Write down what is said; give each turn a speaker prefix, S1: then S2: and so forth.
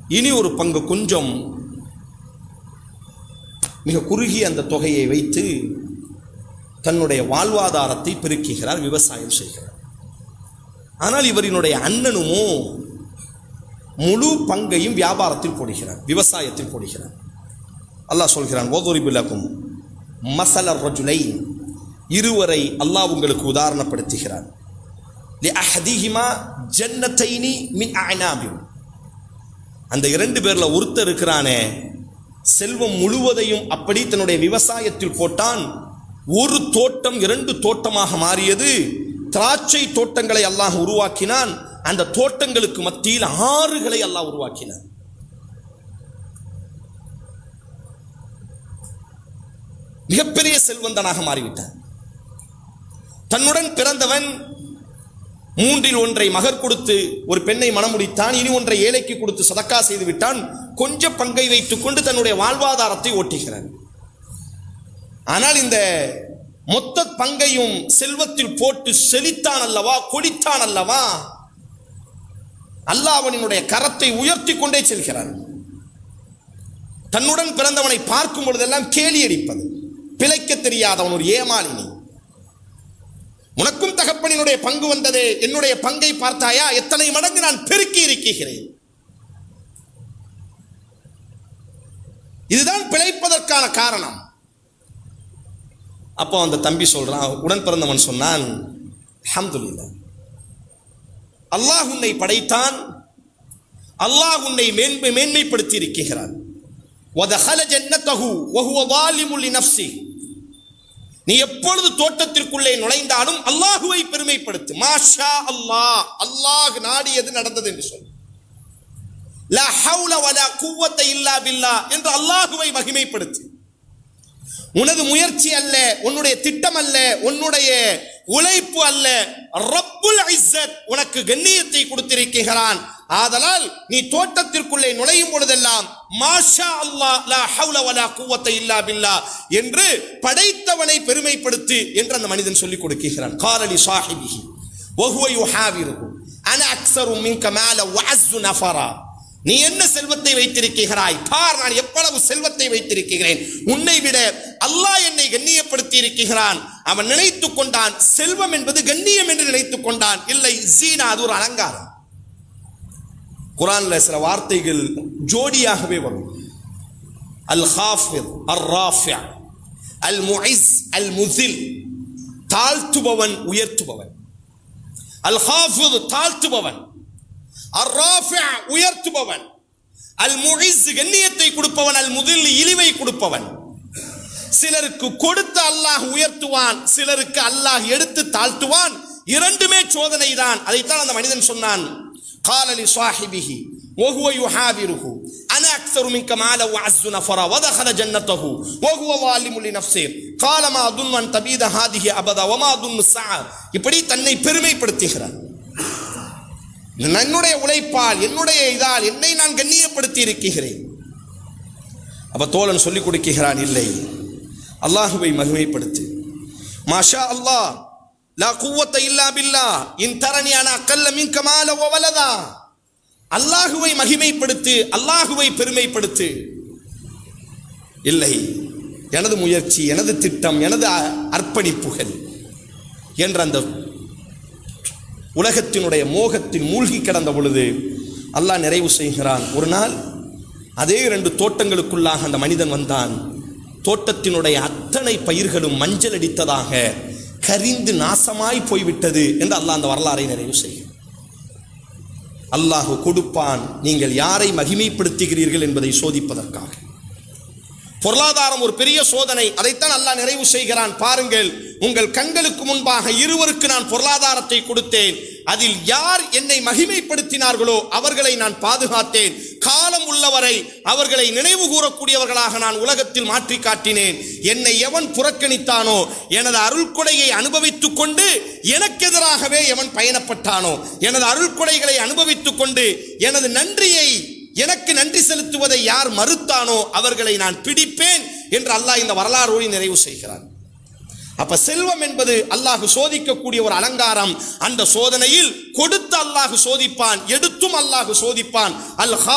S1: இனி ஒரு பங்கு கொஞ்சம் மிக குறுகிய அந்த தொகையை வைத்து தன்னுடைய வாழ்வாதாரத்தை பெருக்குகிறார் விவசாயம் செய்கிறார் ஆனால் இவரினுடைய அண்ணனுமோ முழு பங்கையும் வியாபாரத்தில் போடுகிறார் விவசாயத்தில் போடுகிறார் அல்லாஹ் சொல்கிறான் ஓதொரிபுலகும் மசலர் ரஜுலை இருவரை அல்லாஹ் உங்களுக்கு உதாரணப்படுத்துகிறார் லிஅஹதிஹிமா ஜன்னத்தைனி மின் அஅனாபின் அந்த இரண்டு பேர்ல ஒருத்தர் இருக்கிறானே செல்வம் முழுவதையும் அப்படி தன்னுடைய விவசாயத்தில் போட்டான் ஒரு தோட்டம் இரண்டு தோட்டமாக மாறியது திராட்சை தோட்டங்களை அல்லாஹ் உருவாக்கினான் அந்த தோட்டங்களுக்கு மத்தியில் ஆறுகளை அல்லாஹ் உருவாக்கினான் மிகப்பெரிய செல்வந்தனாக மாறிவிட்டான் தன்னுடன் பிறந்தவன் மூன்றில் ஒன்றை மகர் கொடுத்து ஒரு பெண்ணை மணமுடித்தான் இனி ஒன்றை ஏழைக்கு கொடுத்து சதக்கா செய்து விட்டான் கொஞ்ச பங்கை வைத்துக் கொண்டு தன்னுடைய வாழ்வாதாரத்தை ஓட்டுகிறான் ஆனால் இந்த மொத்த பங்கையும் செல்வத்தில் போட்டு செழித்தான் அல்லவா கொடித்தான் அல்லவா அல்லாஹ் அவனினுடைய கரத்தை உயர்த்தி கொண்டே செல்கிறான் தன்னுடன் பிறந்தவனை பார்க்கும் பொழுதெல்லாம் கேலி அடிப்பது பிழைக்க தெரியாதவன் ஒரு ஏமாளினி உனக்கும் தகப்பனினுடைய பங்கு வந்தது என்னுடைய பங்கை பார்த்தாயா எத்தனை மடங்கு நான் பெருக்கி இருக்கிறேன் இதுதான் பிழைப்பதற்கான காரணம் அப்போ அந்த தம்பி சொல்றான் உடன் பிறந்தவன் சொன்னான் அல்ஹம்துலில்லாஹ் அல்லாஹ் உன்னை படைத்தான் அல்லாஹ் உன்னை மேன்மை மேன்மைப்படுத்தி இருக்கிறான் وَدَخَلَ جَنَّتَهُ وَهُوَ ظَالِمٌ لِنَفْسِهِ நீ எப்பொழுது தோட்டத்திற்குள்ளே நுழைந்தாலும் அல்லாஹுவை பெருமைப்படுத்து மாஷா அல்லாஹ் அல்லாஹ் நாடியது நடந்தது என்று சொல் லா ஹவுல வலா குவத்த இல்லா பில்லா என்று அல்லாஹுவை மகிமைப்படுத்து உனது முயற்சி அல்ல உன்னுடைய திட்டம் அல்ல உன்னுடைய உழைப்பு அல்ல ரப்புல் இஸ்ஸத் உனக்கு கண்ணியத்தை கொடுத்திருக்கிறான் ஆதலால் நீ தோட்டத்திற்குள்ளே நுழையும் பொழுதெல்லாம் மாஷா அல்லாஹ் லா ஹவுல வலா குவத்த இல்லா பில்லா என்று படைத்தவனை பெருமைப்படுத்து என்று அந்த மனிதன் சொல்லிக் கொடுக்கிறான் காலலி சாஹிபிஹி وهو يحاوره انا اكثر منك مالا واعز نفرا நீ என்ன செல்வத்தை வைத்திருக்கிறாய் பார் நான் எவ்வளவு செல்வத்தை வைத்திருக்கிறேன் உன்னை விட அல்லாஹ் என்னை கண்ணியப்படுத்தி இருக்கிறான் அவன் நினைத்துக் கொண்டான் செல்வம் என்பது கண்ணியம் என்று நினைத்துக் கொண்டான் இல்லை ஜீனா அது ஒரு அலங்காரம் குரான்ல சில வார்த்தைகள் ஜோடியாகவே வரும் அல் ஹாஃபிர் அர் ராஃபியா அல் முஇஸ் அல் முசில் தாழ்த்துபவன் உயர்த்துபவன் அல் ஹாஃபித் தாழ்த்துபவன் அர் ராஃபியா உயர்த்துபவன் அல் முஇஸ் கண்ணியத்தை கொடுப்பவன் அல் முதில் இழிவை கொடுப்பவன் சிலருக்கு கொடுத்து அல்லாஹ் உயர்த்துவான் சிலருக்கு அல்லாஹ் எடுத்து தாழ்த்துவான் இரண்டுமே சோதனை தான் அதைத்தான் அந்த மனிதன் சொன்னான் قال لصاحبه وهو يحاوره انا اكثر منك مالا واعز نفرا ودخل جنته وهو ظالم لنفسه قال ما اظن ان تبيد هذه ابدا وما اظن الساعه இப்படி தன்னை பெருமைப்படுத்துகிறான் என்னுடைய உழைப்பால் என்னுடைய இதால் என்னை நான் கண்ணியப்படுத்தி இருக்கிறேன் அப்ப தோழன் சொல்லிக் கொடுக்கிறான் இல்லை அல்லாஹுவை மகிமைப்படுத்து மாஷா அல்லாஹ் லா குவத்த இல்லா பில்லா இன் தரணி அன அக்கல்ல மின்க மால வலதா அல்லாஹுவை மகிமைப்படுத்து அல்லாஹுவை பெருமைப்படுத்து இல்லை எனது முயற்சி எனது திட்டம் எனது அ- அர்ப்பணிப்புகள் என்ற அந்த உலகத்தினுடைய மோகத்தில் மூழ்கி கிடந்த பொழுது அல்லாஹ் நிறைவு செய்கிறான் ஒரு நாள் அதே இரண்டு தோட்டங்களுக்குள்ளாக அந்த மனிதன் வந்தான் தோட்டத்தினுடைய அத்தனை பயிர்களும் மஞ்சள் அடித்ததாக கரிந்து நாசமாய் போய்விட்டது என்று அல்லாஹ் அந்த வரலாறை நிறைவு செய்கிறான் அல்லாஹ் கொடுப்பான் நீங்கள் யாரை மகிமைப்படுத்துகிறீர்கள் என்பதை சோதிப்பதற்காக பொருளாதாரம் ஒரு பெரிய சோதனை அதைத்தான் அல்லாஹ் நிறைவு செய்கிறான் பாருங்கள் உங்கள் கண்களுக்கு முன்பாக இருவருக்கு நான் பொருளாதாரத்தை கொடுத்தேன் அதில் யார் என்னை மகிமைப்படுத்தினார்களோ அவர்களை நான் பாதுகாத்தேன் காலம் உள்ளவரை அவர்களை நினைவு கூறக்கூடியவர்களாக நான் உலகத்தில் மாற்றி காட்டினேன் என்னை எவன் புறக்கணித்தானோ எனது அருள்கொடையை அனுபவித்துக் கொண்டு எனக்கு எதிராகவே எவன் பயணப்பட்டானோ எனது அருள்கொடைகளை அனுபவித்துக் கொண்டு எனது நன்றியை எனக்கு நன்றி செலுத்துவதை யார் மறுத்தானோ அவர்களை நான் பிடிப்பேன் என்று அல்லாஹ் இந்த வரலாறோடு நிறைவு செய்கிறார் அப்ப செல்வம் என்பது அல்லாஹ் சோதிக்கக்கூடிய ஒரு அலங்காரம் அந்த சோதனையில் கொடுத்து அல்லாஹ் சோதிப்பான் எடுத்தும் அல்லாஹ் சோதிப்பான் அல்